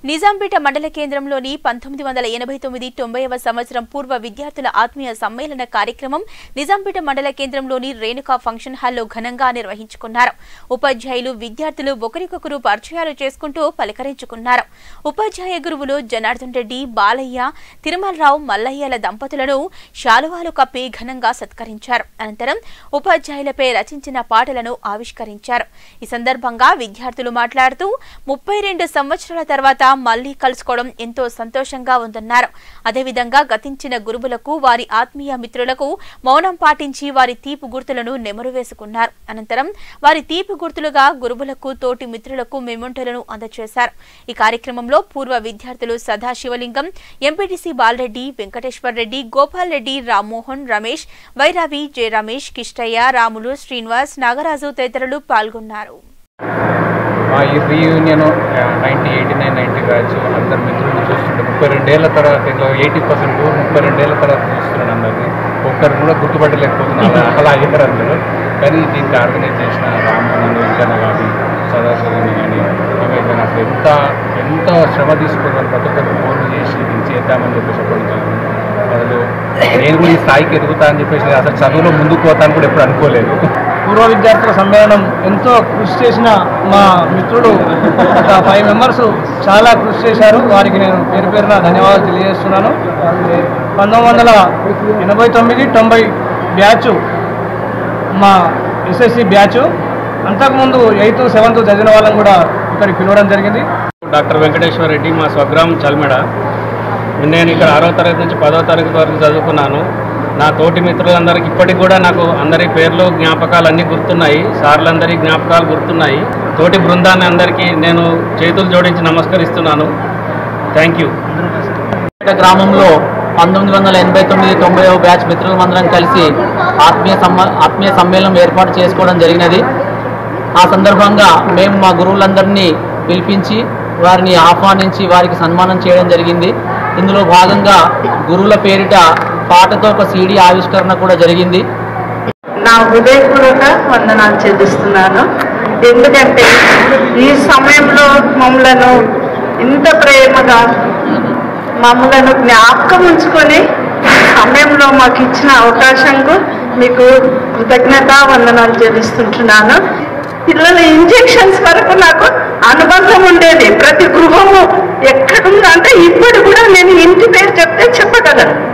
నిజాంపేట మండల కేంద్రంలోని పంతొమ్మిది వందల ఎనభై తొమ్మిది తొంభైవ సంవత్సరం పూర్వ విద్యార్థుల ఆత్మీయ సమ్మేళన కార్యక్రమం నిజాంపేట మండల కేంద్రంలోని రేణుకా ఫంక్షన్ హాల్లో ఘనంగా నిర్వహించుకున్నారు ఉపాధ్యాయులు విద్యార్థులు ఒకరికొకరు పరిచయాలు చేసుకుంటూ పలకరించుకున్నారు ఉపాధ్యాయ గురువులు జనార్దన్ రెడ్డి బాలయ్య తిరుమలరావు మల్లయ్యల దంపతులను శాలువాలు కప్పి ఘనంగా సత్కరించారు అనంతరం ఉపాధ్యాయులపై రచించిన పాటలను ఆవిష్కరించారు ఈ సందర్భంగా విద్యార్థులు మాట్లాడుతూ ముప్పై రెండు సంవత్సరాల తర్వాత మళ్లీ కలుసుకోవడం ఎంతో సంతోషంగా ఉందన్నారు అదేవిధంగా గతించిన గురువులకు వారి ఆత్మీయ మిత్రులకు మౌనం పాటించి వారి తీపి గుర్తులను నెమరు వేసుకున్నారు అనంతరం వారి తీపి గుర్తులుగా గురువులకు తోటి మిత్రులకు మెమొంటలను అందజేశారు ఈ కార్యక్రమంలో పూర్వ విద్యార్థులు సదాశివలింగం ఎంపీటీసీ బాలరెడ్డి వెంకటేశ్వర్ రెడ్డి గోపాల్ రెడ్డి రామ్మోహన్ రమేష్ వైరావి జె రమేష్ కిష్టయ్య రాములు శ్రీనివాస్ నాగరాజు తదితరులు పాల్గొన్నారు మా ఈ reunion ninety eighty nine ninety batch అందరు మిత్రులను చూస్తుంటే ముప్పై రెండేళ్ల తర్వాత ఇంట్లో ఎయిటీ పర్సెంట్ ముప్పై రెండేళ్ల తర్వాత చూస్తున్నాను అందరినీ ఒక్కరు కూడా గుర్తుపట్టలేకపోతున్నారు అలా అలా అయ్యారు అందరూ కానీ దీనికి ఆర్గనైజ్ చేసిన రామ్మోహన్ వెంకన్న కానీ సదాశివని కానీ రమేష్ కానీ అసలు ఎంత ఎంత శ్రమ తీసుకున్నారు ప్రతి ఒక్కరు ఫోన్లు చేసి దీన్ని చేద్దామని చెప్పేసి చెప్పడం జరిగింది అసలు నేను కూడా ఈ స్థాయికి ఎదుగుతా అని చెప్పేసి అసలు చదువులో ముందుకు పోతాను కూడా ఎప్పుడు అనుకోలేదు పూర్వ విద్యార్థుల సమ్మేళనం ఎంతో కృషి చేసిన మా మిత్రులు ఒక ఫైవ్ మెంబర్స్ చాలా కృషి చేశారు వారికి నేను పేరు పేరున ధన్యవాదాలు తెలియజేస్తున్నాను పంతొమ్మిది వందల ఎనభై తొమ్మిది తొంభై బ్యాచ్ మా ఎస్ఎస్సి బ్యాచ్ అంతకుముందు ఎయిత్ సెవెంత్ చదివిన వాళ్ళని కూడా ఇక్కడికి పిలవడం జరిగింది డాక్టర్ వెంకటేశ్వర రెడ్డి మా స్వగ్రామం చల్మెడ నేను ఇక్కడ ఆరో తరగతి నుంచి పదో తరగతి వరకు చదువుకున్నాను నా తోటి మిత్రులందరికీ ఇప్పటికి కూడా నాకు అందరి పేర్లు జ్ఞాపకాలు అన్నీ గుర్తున్నాయి సార్లందరి జ్ఞాపకాలు గుర్తున్నాయి తోటి బృందాన్ని అందరికీ నేను చేతులు జోడించి నమస్కరిస్తున్నాను థ్యాంక్ యూ పేట గ్రామంలో పంతొమ్మిది వందల ఎనభై తొమ్మిది తొంభై బ్యాచ్ మిత్రులమందరం కలిసి ఆత్మీయ సమ్మ ఆత్మీయ సమ్మేళనం ఏర్పాటు చేసుకోవడం జరిగినది ఆ సందర్భంగా మేము మా గురువులందరినీ పిలిపించి వారిని ఆహ్వానించి వారికి సన్మానం చేయడం జరిగింది ఇందులో భాగంగా గురువుల పేరిట పాటతో ఒక సీడీ ఆవిష్కరణ కూడా జరిగింది నా హృదయపూర్వక వందనాలు చెల్లిస్తున్నాను ఎందుకంటే ఈ సమయంలో మమ్మలను ఇంత ప్రేమగా మమ్మలను జ్ఞాపకం ఉంచుకొని ఈ సమయంలో మాకు ఇచ్చిన అవకాశంకు మీకు కృతజ్ఞత వందనాలు చెల్లిస్తుంటున్నాను పిల్లల ఇంజెక్షన్స్ వరకు నాకు అనుబంధం ఉండేది ప్రతి గృహము ఎక్కడుందంటే ఇప్పుడు కూడా నేను ఇంటి పేరు చెప్తే చెప్పగలను